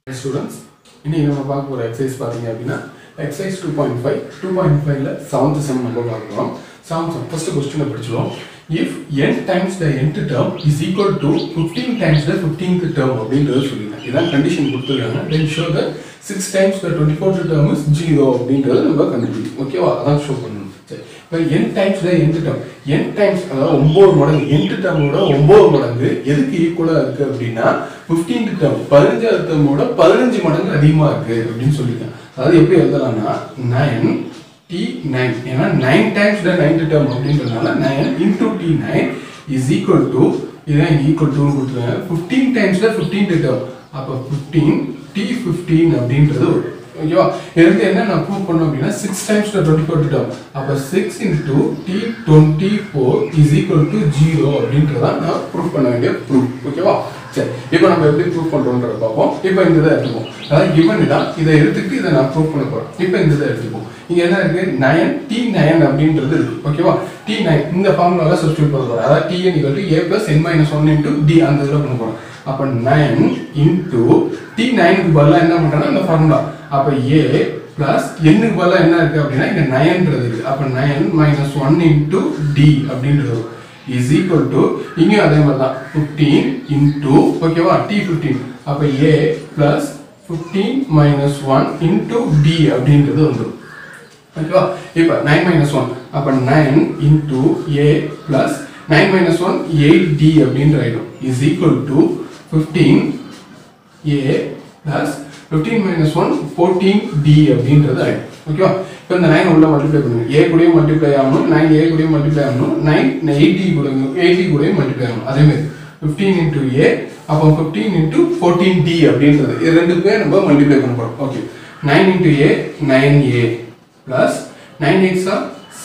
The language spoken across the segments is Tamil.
ஸ்டூடெண்ட்ஸ் இன்னைக்கு நம்ம பார்க்க போகிற எக்ஸசைஸ் பார்த்தீங்க அப்படின்னா exercise two point five two point ஃபைவ்ல செவன்த் செம் நம்ம பார்க்க போகிறோம் செவன்த் செம் ஃபர்ஸ்ட் கொஸ்டினை படிச்சிடுவோம் if n times the nth term is equal to fifteen times the fifteenth term அப்படின்றது சொல்லியிருக்காங்க இதான் கண்டிஷன் கொடுத்துருக்காங்க then show the six times the twenty fourth term is zero அப்படின்றத நம்ம கண்டுபிடிக்கும் ஓகேவா அதான் ஷோ பண்ணணும் சரி இப்போ n times the nth term n times அதாவது ஒம்பது மடங்கு என்த் டேர்மோட ஒம்பது மடங்கு எதுக்கு ஈக்குவலாக இருக்குது அப்படின்னா ஃபிஃப்டீன்த் டேர்ம் பதினஞ்சாவது டேர்மோட பதினஞ்சு மடங்கு அதிகமாக இருக்குது அப்படின்னு சொல்லியிருக்கேன் அதாவது எப்படி எழுதலாம்னா நைன் டி நைன் ஏன்னா nine times the ninth term அப்படின்றதுனால nine into t nine is equal to இதான் ஈக்குவல் டுன்னு கொடுத்துருக்காங்க fifteen times the fifteenth term அப்போ ஃபிஃப்டீன் டி ஃபிஃப்டீன் அப்படின்றது வரும் ஓகேவா இதுக்கு என்ன நான் ப்ரூவ் பண்ணோம் அப்படின்னா six times twenty four term அப்போ six into t twenty four is equal to zero அப்படின்றத நான் ப்ரூவ் பண்ண வேண்டிய ப்ரூஃப் ஓகேவா சரி இப்போ நம்ம எப்படி ப்ரூவ் பண்ணுறோன்றத பார்ப்போம் இப்போ இந்த இதை எடுத்துப்போம் அதாவது கிவன் தான் இதை எடுத்துக்கிட்டு இதை நான் ப்ரூவ் பண்ண போகிறேன் இப்போ இந்த இதை எடுத்துப்போம் இங்கே என்ன இருக்கு நயன் டி நயன் அப்படின்றது இருக்கு ஓகேவா டி நைன் இந்த ஃபார்முலால சப்ஸ்டியூட் பண்ண போகிறோம் அதாவது tn equal to a plus n minus one into d அந்த இதில் பண்ண போகிறோம் அப்போ நைன் இன்டூ டி நைனுக்கு பதிலாக என்ன பண்ணுறேன்னா இந்த ஃபார்முலா அப்போ ஏ பிளஸ் எண்ணுக்கு பதிலாக என்ன இருக்கு அப்படின்னா இங்கே நயன்றது இருக்கு அப்போ nine minus one into d அப்படின்றது இஸ் ஈக்குவல் டு இங்கேயும் அதே மாதிரி தான் ஃபிஃப்டீன் இன்டூ ஓகேவா டி ஃபிஃப்டீன் அப்போ a plus fifteen minus one into d அப்படின்றது வந்துடும் ஓகேவா இப்போ நைன் மைனஸ் ஒன் அப்போ nine into a plus nine minus one eight d அப்படின்ற ஆயிடும் is equal to fifteen a plus fifteen minus one fourteen d அப்படின்றது ஆயிடும் ஓகேவா இப்போ இந்த நைன் உள்ள மல்டிப்ளை பண்ணுங்க ஏ கூடயும் மல்டிப்ளை ஆகணும் நைன் ஏ கூடயும் மல்டிப்ளை ஆகணும் நைன் எயிட்டி கூட எயிட்டி கூடயும் மல்டிப்ளை ஆகணும் அதேமாதிரி ஃபிஃப்டீன் இன்டூ ஏ அப்போ ஃபிஃப்டீன் இன்டூ ஃபோர்டீன் டி அப்படின்றது இது ரெண்டுக்குமே நம்ம மல்டிப்ளை பண்ண போகிறோம் okay nine into a nine a plus 9 8 are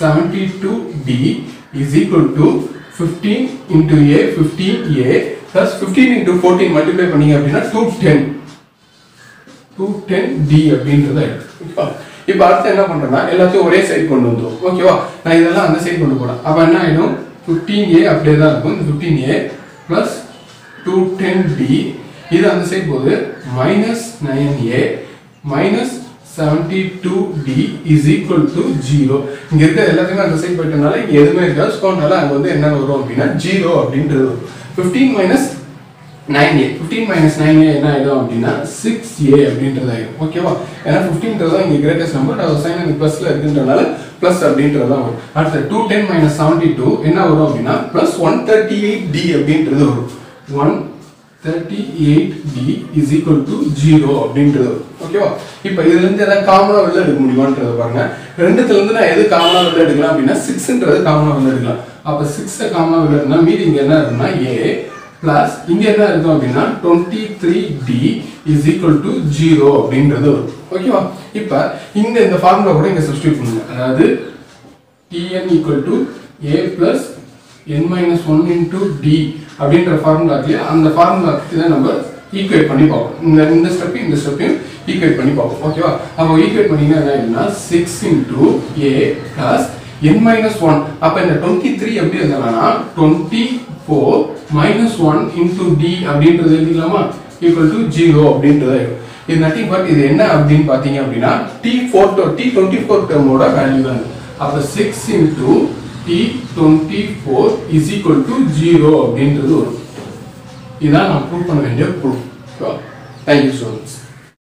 72d is equal to 15 into a 15a plus 15 into 14 multiply பண்ணீங்க அப்படின்னா 210 210d அப்படின்றது ஆயிடுது ஓகேவா இப்போ அடுத்து என்ன பண்றேன்னா எல்லாத்தையும் ஒரே சைடு கொண்டு வந்துரும் ஓகேவா நான் இதெல்லாம் அந்த சைடு கொண்டு போறேன் அப்போ என்ன ஆயிடும் 15a அப்படியே தான் இருக்கும் இந்த 15a plus 210d இது அந்த சைடு போகுது minus nine a minus 72d is equal to 0 இங்க இருக்க எல்லாத்தையுமே அந்த சைடு போயிட்டனால இங்க எதுவுமே இருக்காது ஸ்கோர்னால அங்க வந்து என்ன வரும் அப்படின்னா 0 அப்படின்றது வரும் 15 மைனஸ் 9a 15 மைனஸ் 9a என்ன ஆயிடும் அப்படின்னா 6a அப்படின்றது ஆயிடும் ஓகேவா ஏன்னா 15 தான் இங்க கிரேட்டஸ்ட் நம்பர் அது சைன் அங்க பிளஸ்ல இருக்குன்றனால பிளஸ் அப்படின்றது தான் வரும் அடுத்து 210 மைனஸ் 72 என்ன வரும் அப்படின்னா பிளஸ் 138d அப்படின்றது வரும் 1 38d is equal to 0 அப்படின்றது ஓகேவா இப்போ இதுல இருந்து எதாவது காமனா வெளில எடுக்க முடியுமான்றது பாருங்க ரெண்டுத்துல இருந்து நான் எது காமனா வெளில எடுக்கலாம் அப்படின்னா சிக்ஸ்ன்றது காமனா வெளில எடுக்கலாம் அப்ப சிக்ஸை காமனா வெளில எடுனா மீதி இங்க என்ன இருக்குன்னா ஏ பிளஸ் இங்க என்ன இருக்கும் அப்படின்னா twenty three d is equal to zero அப்படின்றது வரும் ஓகேவா இப்போ இந்த இந்த ஃபார்முலா கூட இங்க சப்ஸ்டியூட் பண்ணுங்க அதாவது tn equal to a plus n minus 1 into d அப்படின்ற ஃபார்முலா இருக்கு அந்த ஃபார்முலாக்கு இதை நம்ம ஈக்குவேட் பண்ணி பார்ப்போம் இந்த இந்த ஸ்டெப்பையும் இந்த ஸ்டெப்பையும் ஈக்குவேட் பண்ணி பார்ப்போம் ஓகேவா அப்போ ஈக்குவேட் பண்ணீங்கன்னா என்ன ஆயிடும்னா six into a plus n minus one அப்போ இந்த டுவெண்ட்டி த்ரீ எப்படி எழுதலாம்னா twenty four minus one into d அப்படின்றது எழுதிக்கலாமா ஈக்குவல் டு ஜீரோ அப்படின்றது ஆயிடும் இது நத்திங் பட் இது என்ன அப்படின்னு பார்த்தீங்க அப்படின்னா t four t twenty four டேர்மோட வேல்யூ தான் இது. அப்போ six into t twenty four is equal to zero அப்படின்றது வரும் இதான் நான் ப்ரூவ் பண்ண வேண்டிய ப்ரூஃப் தேங்க்யூ ஸ்டூடெண்ட்ஸ்